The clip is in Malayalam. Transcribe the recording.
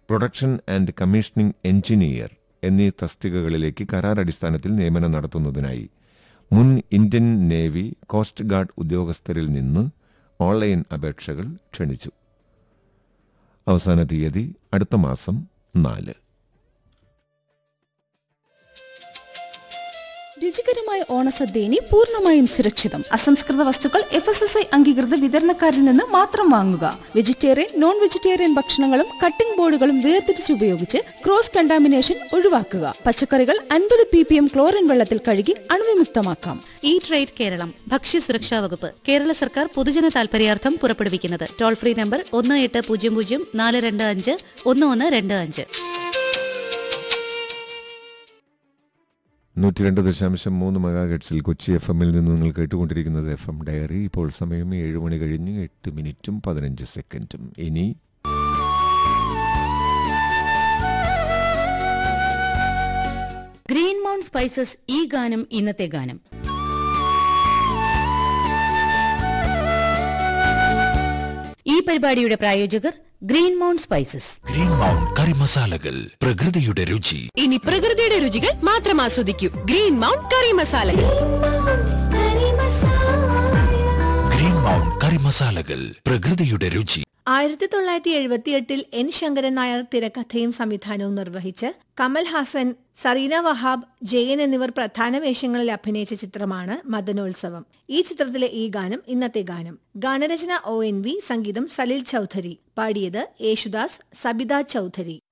പ്രൊഡക്ഷൻ ആൻഡ് കമ്മീഷനിംഗ് എഞ്ചിനീയർ എന്നീ തസ്തികകളിലേക്ക് കരാർ അടിസ്ഥാനത്തിൽ നിയമനം നടത്തുന്നതിനായി മുൻ ഇന്ത്യൻ നേവി കോസ്റ്റ് ഗാർഡ് ഉദ്യോഗസ്ഥരിൽ നിന്ന് ഓൺലൈൻ അപേക്ഷകൾ ക്ഷണിച്ചു അവസാന തീയതി അടുത്ത മാസം നാല് രുചികരമായ ഓണസദ്യ ഇനി പൂർണ്ണമായും സുരക്ഷിതം അസംസ്കൃത വസ്തുക്കൾ എഫ് എസ് എസ് ഐ അംഗീകൃത വിതരണക്കാരിൽ നിന്ന് മാത്രം വാങ്ങുക വെജിറ്റേറിയൻ നോൺ വെജിറ്റേറിയൻ ഭക്ഷണങ്ങളും കട്ടിംഗ് ബോർഡുകളും വേർതിരിച്ച് ഉപയോഗിച്ച് ക്രോസ് കണ്ടാമിനേഷൻ ഒഴിവാക്കുക പച്ചക്കറികൾ അൻപത് പി പി എം ക്ലോറിൻ വെള്ളത്തിൽ കഴുകി അണുവിമുക്തമാക്കാം ഈ ട്രേഡ് കേരളം ഭക്ഷ്യസുരക്ഷാ വകുപ്പ് കേരള സർക്കാർ പൊതുജന താൽപര്യാർത്ഥം പുറപ്പെടുവിക്കുന്നത് ടോൾ ഫ്രീ നമ്പർ ഒന്ന് എട്ട് പൂജ്യം പൂജ്യം നാല് രണ്ട് അഞ്ച് ഒന്ന് ഒന്ന് രണ്ട് അഞ്ച് നൂറ്റി രണ്ട് ദശാംശം മൂന്ന് മെഗാഹെഡ്സിൽ കൊച്ചി എഫ് എമ്മിൽ നിന്ന് നിങ്ങൾ കേട്ടുകൊണ്ടിരിക്കുന്നത് എഫ് എം ഡയറി ഇപ്പോൾ സമയം ഏഴ് മണി കഴിഞ്ഞ് എട്ട് മിനിറ്റും പതിനഞ്ച് സെക്കൻഡും ഇനി ഗ്രീൻ മൗണ്ട് സ്പൈസസ് ഈ ഗാനം ഇന്നത്തെ ഗാനം ഈ പരിപാടിയുടെ പ്രായോജകർ green mount spices green mount curry മസാലകൾ പ്രകൃതിയുടെ രുചി ഇനി പ്രകൃതിയുടെ രുചികൾ മാത്രം ആസ്വദിക്കൂ ഗ്രീൻ മൗണ്ട് കറി മസാലകൾ ഗ്രീൻ മൗണ്ട് കറി മസാലകൾ പ്രകൃതിയുടെ രുചി ആയിരത്തി തൊള്ളായിരത്തി എഴുപത്തിയെട്ടിൽ എൻ ശങ്കരൻ നായർ തിരക്കഥയും സംവിധാനവും നിർവഹിച്ച് കമൽ ഹാസൻ സറീന വഹാബ് ജയൻ എന്നിവർ പ്രധാന വേഷങ്ങളിൽ അഭിനയിച്ച ചിത്രമാണ് മദനോത്സവം ഈ ചിത്രത്തിലെ ഈ ഗാനം ഇന്നത്തെ ഗാനം ഗാനരചന ഒ എൻ വി സംഗീതം സലിൽ ചൌധരി പാടിയത് യേശുദാസ് സബിത ചൌധരി